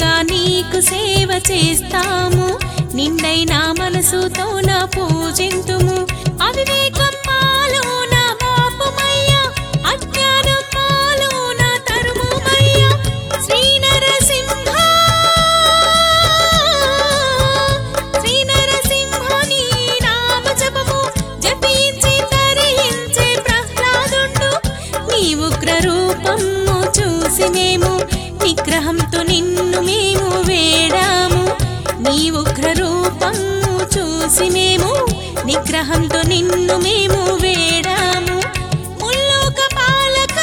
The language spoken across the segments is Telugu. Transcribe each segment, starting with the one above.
నిండుగా నీకు సేవ చేస్తాము నిండైన మనసుతో నా పూజింతుము అవివేకం మాలో నా పాపమయ్యా అజ్ఞానం మాలో నా తరుముమయ్యా శ్రీ నరసింహ శ్రీ నరసింహ నీ నామ జపము జపించి తరించే ప్రహ్లాదుండు నీ ఉగ్ర రూపము చూసి మేము నిగ్రహంతో నిన్ను మేము వేడాము నీ ఉగ్ర రూపము చూసి మేము నిగ్రహంతో నిన్ను మేము వేడాము ముల్లోక పాలక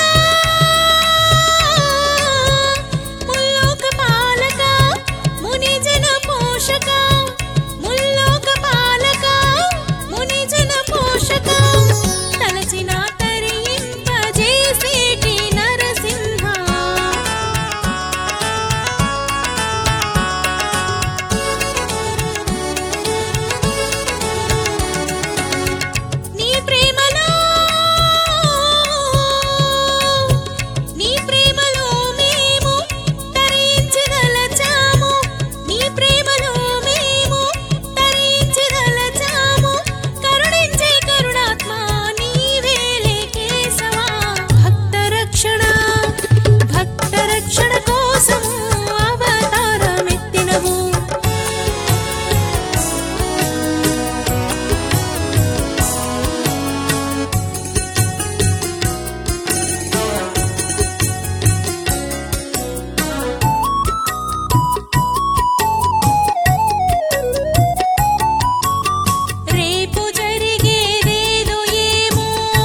ముల్లోక పాలక మునిజన పోషక ముల్లోక పాలక మునిజన పోషక తలచిన తరింపజేసేటి నరసింహ నీ ప్రేమలో నీ ప్రేమలో మేము తరించదలచాము నీ ప్రేమలో మేము తరించదలచాము కరుణించే కరుణాత్మ నీవేలే కేశవా భక్త రక్షణ భక్త రక్షణ కోసము అవతారమెత్తినవు రేపు జరిగేదేదో ఏమో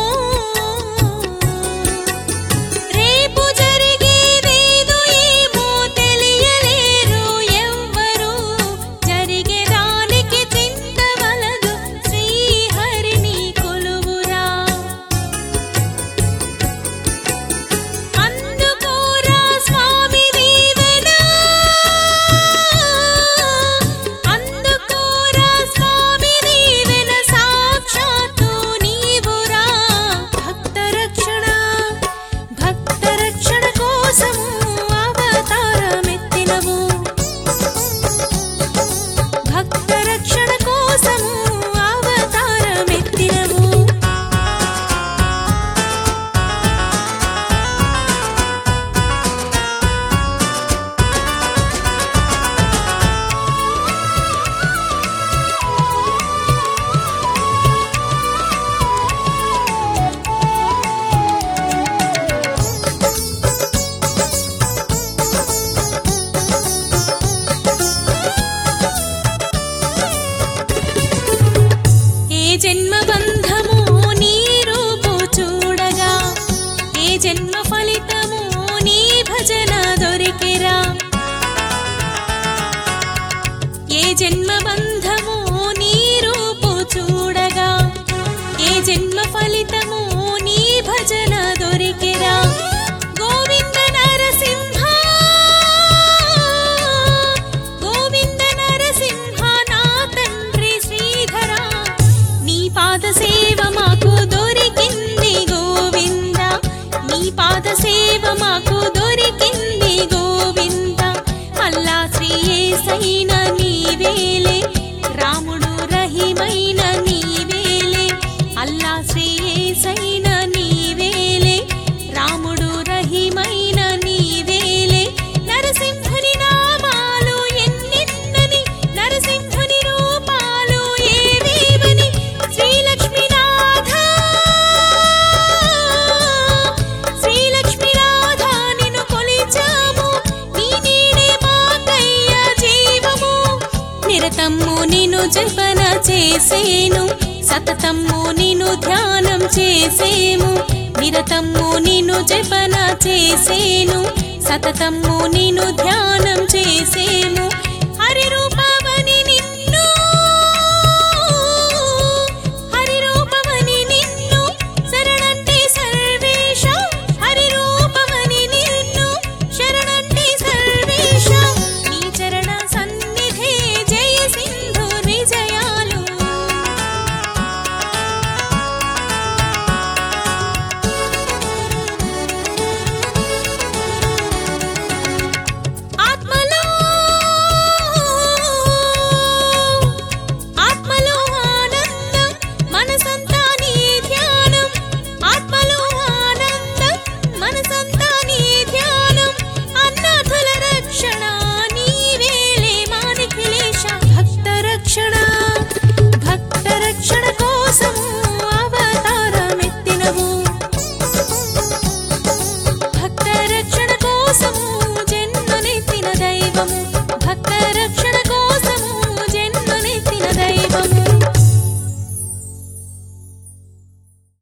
రేపు జరిగేదేదో ఏమో తెలియలేరు ఎవ్వరు జరిగేదానికి చింతవలదు శ్రీహరిని కొలువురా అందుకోరా స్వామి దీవెన అందుకోరా స్వామి దీవెన సాక్షాత్తు నీవురా భక్త రక్షణ భక్త రక్షణ కోసము అవతారమెత్తినవు భక్త రక్షణ కోసము అవతారమెత్తినవు ఏ జన్మ బంధము నీ రూపు చూడగా ఏ జన్మ ఫలితము నీ భజన దొరికిరా ఏ జన్మ బంధము నీ రూపు చూడగా ఏ జన్మ ఫలితము నీ భజన దొరికిరా గోవింద నరసింహ గోవింద నరసింహ నా తండ్రి శ్రీధర నీ పాద సేవ మాకు దొరికింది గోవింద నీ పాద సేవ మాకు దొరికింది గోవింద అల్లా శ్రీ ఏసైన నీవేలే రాముడు రహిమైన నీవేలే అల్లా శ్రీ ఏసైన నీవేలే రాముడు రహిమైన నీవేలే నరసింహుని నామాలు ఎన్నెన్నని నరసింహుని రూపాలు ఏవేవని శ్రీలక్ష్మీనాథ శ్రీలక్ష్మీనాథ నిన్ను కొలిచాము నీ నీడే మాకయ్య జీవము నిరతమ్ము నిన్ను జపన చేసేను సతతమ్ము నిన్ను ధ్యానం చేసేము నిరతమ్ము నిన్ను జపన చేసేను సతతమ్ము నిన్ను ధ్యానం చేసేము